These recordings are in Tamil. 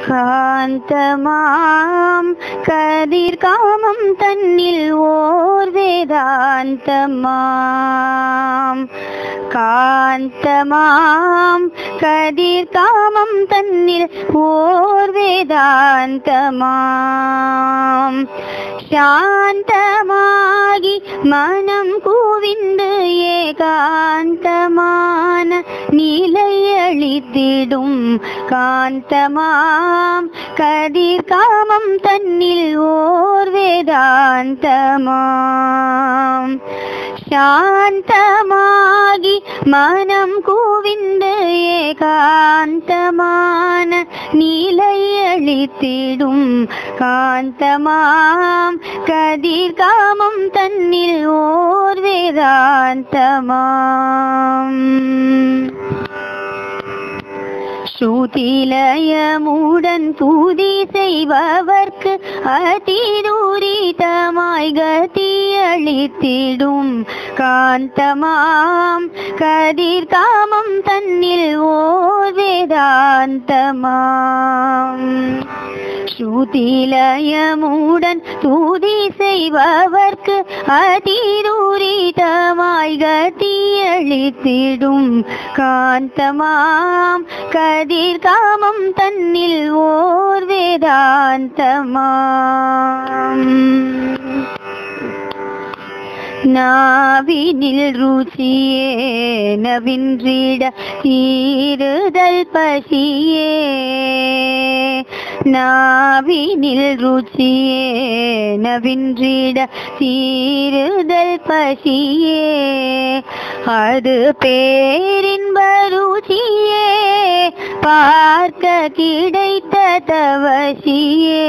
காந்தமாம் கதிர் காமம் தன்னில் ஓர் வேதாந்தமாம் காந்தமாம் கதிர் காமம் தன்னில் ஓர் வேதாந்தமாம் சாந்தமாகி மனம் கூவிந்து ஏகாந்தமான நிலையளித்திடும் காந்தமாம் கதிர் காமம் தன்னில் ஓர் வேதாந்தமாம் சாந்தமாகி மனம் கூவிந்து ஏகாந்தமான நிலையளித்திடும் காந்தமாம் கதிர் காமம் தன்னில் ஓர் வேதாந்தமாம் ஸ்ருதிலயமுடன் தூதி செய்பவர்க்கு அதிதூரிதமாய் கதியளித்திடும் காந்தமாம் கதிர் காமம் தன்னில் ஓர் வேதாந்தமாம் ஸ்ருதிலயமுடன் தூதி செய்பவர்க்கு அதிரூரிதமாய் கதியளித்திடும் காந்தமாம் கதிர் காமம் தன்னில் ஓர் வேதாந்தமாம் நாவினில் ருச்சியே நவின்றிட தீருதல் பசியே நாவினில் ருச்சியே நவின்றிட தீருதல் பசியே அது பேரின்ப ருச்சியே பார்க்க கிடைத்த தவசியே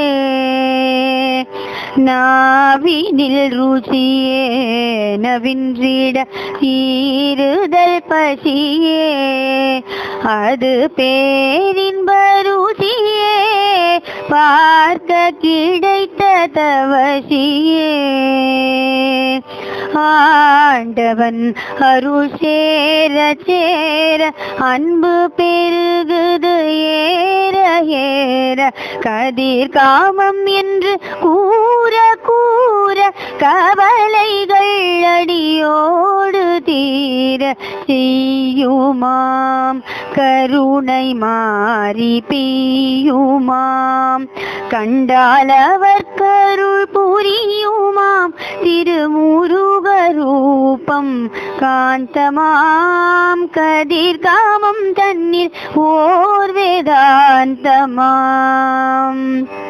நாவினில் ருச்சியே நவின்றிட தீருதல் பசியே அது பேரின்ப ருச்சியே பார்க்க கிடைத்த தவசியே ஆண்டவன் அருள் சேர சேர அன்பு பெருகுது ஏற ஏற கதிர் காமம் என்று கூற கூற கவலைகள் அடியோடு தீர செய்யுமாம் கருணை மாறி பெய்யுமாம் கண்டால் அவர் கருள் புரியுமாம் திருமுருக ரூபம் காந்தமாம் கதிர் காமம் தன்னில் ஓர் வேதாந்தமாம்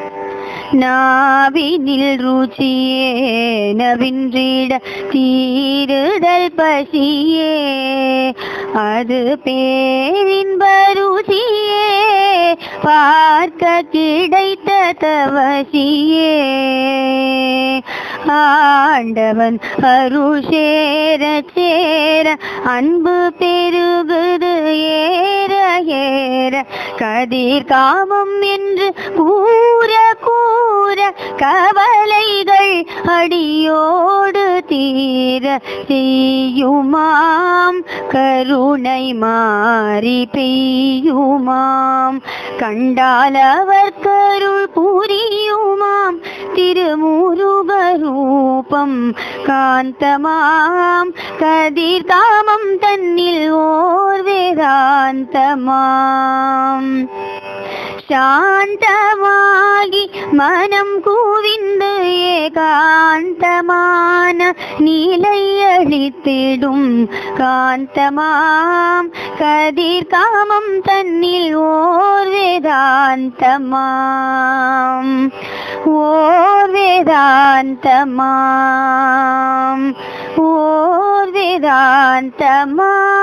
நாவினில் ருச்சியே நவின்றிட தீருதல் பசியே அது பேரின்ப ருச்சியே பார்க்க கிடைத்த தவசியே ஆண்டவன் அருள் சேர சேர அன்பு பெருகுது ஏற ஏற கதிர் காமம் என்று கூற கூற கவலைகள் அடியோடு தீர செய்யுமாம் கருணை மாறி பெய்யுமாம் கண்டால் அவர் கருள் புரியுமாம் திருமுருக ரூபம் காந்தமாம் கதிர் காமம் தன்னில் ஓர் வேதாந்தமாம் சாந்தமாகி மனம் கூவிந்து ஏகாந்தமான நிலையளித்திடும் காந்தமாம் கதிர் காமம் தன்னில் ஓர் வேதாந்தமாம் ஓர் வேதாந்தமாம் ஓர் வேதாந்தமாம்